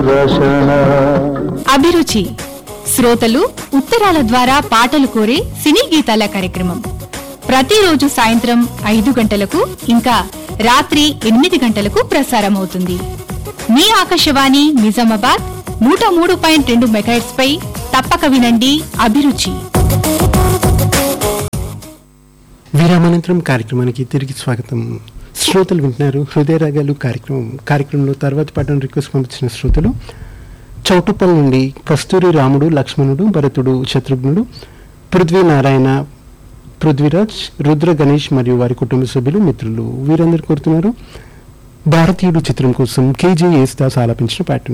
అభిరుచి శ్రోతలు ఉత్తరాల ద్వారా పాటలు కోరే సినీ గీతాల కార్యక్రమం ప్రతిరోజు సాయంత్రం ఐదు గంటలకు ఇంకా రాత్రి ఎనిమిది గంటలకు ప్రసారమవుతుంది మీ ఆకాశవాణి నిజామాబాద్ నూట మూడు పాయింట్ రెండు మెగాహెట్స్ పై తప్పక వినండి అభిరుచి విరామానంతరం కార్యక్రమానికి తిరిగి స్వాగతం శ్రోతలు వింటున్నారు హృదయ రాగాలు కార్యక్రమం కార్యక్రమంలో తర్వాత పాటను రిక్వెస్ట్ పంపించిన శ్రోతలు చౌటుప్పల్ నుండి కస్తూరి రాముడు లక్ష్మణుడు భరతుడు శత్రుఘ్నుడు పృథ్వీ నారాయణ పృథ్వీరాజ్ రుద్ర గణేష్ మరియు వారి కుటుంబ సభ్యులు మిత్రులు వీరందరూ కోరుతున్నారు భారతీయుడు చిత్రం కోసం కేజీ యేసుదాస్ ఆలపించిన పాటను